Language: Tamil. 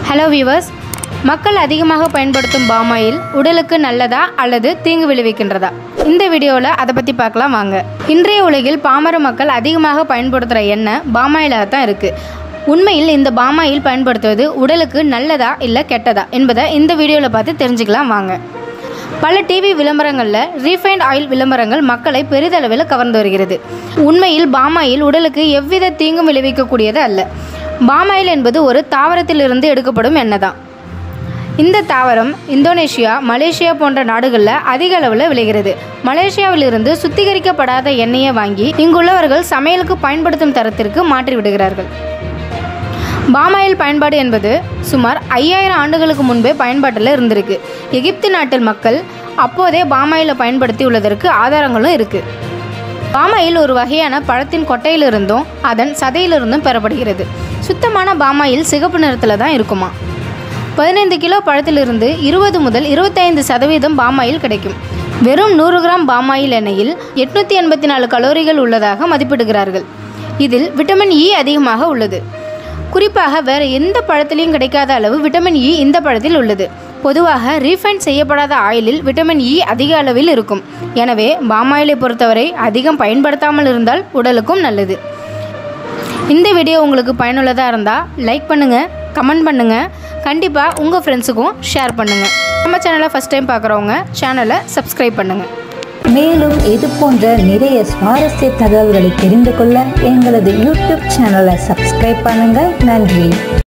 ஹலோ வியூவர்ஸ் மக்கள் அதிகமாக பயன்படுத்தும் பாமாயில் உடலுக்கு நல்லதா அல்லது தீங்கு விளைவிக்கின்றதா இந்த வீடியோவில் அதை பற்றி பார்க்கலாம் வாங்க இன்றைய உலகில் பாமர மக்கள் அதிகமாக பயன்படுத்துகிற எண்ணெய் பாமாயிலாக தான் இருக்குது உண்மையில் இந்த பாமாயில் பயன்படுத்துவது உடலுக்கு நல்லதா இல்லை கெட்டதா என்பதை இந்த வீடியோவில் பார்த்து தெரிஞ்சுக்கலாம் வாங்க பல டிவி விளம்பரங்களில் ரீஃபைண்ட் ஆயில் விளம்பரங்கள் மக்களை பெரிதளவில் கவர்ந்து வருகிறது உண்மையில் பாமாயில் உடலுக்கு எவ்வித தீங்கும் விளைவிக்கக்கூடியது அல்ல பாமாயில் என்பது ஒரு தாவரத்திலிருந்து எடுக்கப்படும் எண்ணெய் தான் இந்த தாவரம் இந்தோனேஷியா மலேசியா போன்ற நாடுகளில் அதிக அளவில் விளைகிறது மலேசியாவிலிருந்து சுத்திகரிக்கப்படாத எண்ணெயை வாங்கி இங்குள்ளவர்கள் சமையலுக்கு பயன்படுத்தும் தரத்திற்கு மாற்றி விடுகிறார்கள் பாமாயில் பயன்பாடு என்பது சுமார் ஐயாயிரம் ஆண்டுகளுக்கு முன்பே பயன்பாட்டில் இருந்திருக்கு எகிப்து நாட்டில் மக்கள் அப்போதே பாமாயிலை பயன்படுத்தி உள்ளதற்கு ஆதாரங்களும் இருக்குது பாமாயில் ஒரு வகையான பழத்தின் கொட்டையிலிருந்தும் அதன் சதையிலிருந்தும் பெறப்படுகிறது சுத்தமான பாமாயில் சிகப்பு நிறத்தில் தான் இருக்குமா பதினைந்து கிலோ பழத்திலிருந்து இருபது முதல் இருபத்தைந்து சதவீதம் பாமாயில் கிடைக்கும் வெறும் நூறு கிராம் பாமாயில் எண்ணெயில் எட்நூற்றி எண்பத்தி நாலு கலோரிகள் உள்ளதாக மதிப்பிடுகிறார்கள் இதில் விட்டமின் இ அதிகமாக உள்ளது குறிப்பாக வேறு எந்த பழத்திலையும் கிடைக்காத அளவு விட்டமின் இ இந்த பழத்தில் உள்ளது பொதுவாக ரீஃபைண்ட் செய்யப்படாத ஆயிலில் விட்டமின் இ அதிக அளவில் இருக்கும் எனவே பாமாயிலை பொறுத்தவரை அதிகம் பயன்படுத்தாமல் இருந்தால் உடலுக்கும் நல்லது இந்த வீடியோ உங்களுக்கு பயனுள்ளதாக இருந்தால் லைக் பண்ணுங்கள் கமெண்ட் பண்ணுங்கள் கண்டிப்பாக உங்கள் ஃப்ரெண்ட்ஸுக்கும் ஷேர் பண்ணுங்கள் நம்ம சேனலை ஃபஸ்ட் டைம் பார்க்குறவங்க சேனலை சப்ஸ்கிரைப் பண்ணுங்கள் மேலும் இது போன்ற நிறைய சுவாரஸ்ய தகவல்களை தெரிந்து கொள்ள எங்களது யூடியூப் சேனலை சப்ஸ்கிரைப் பண்ணுங்க நன்றி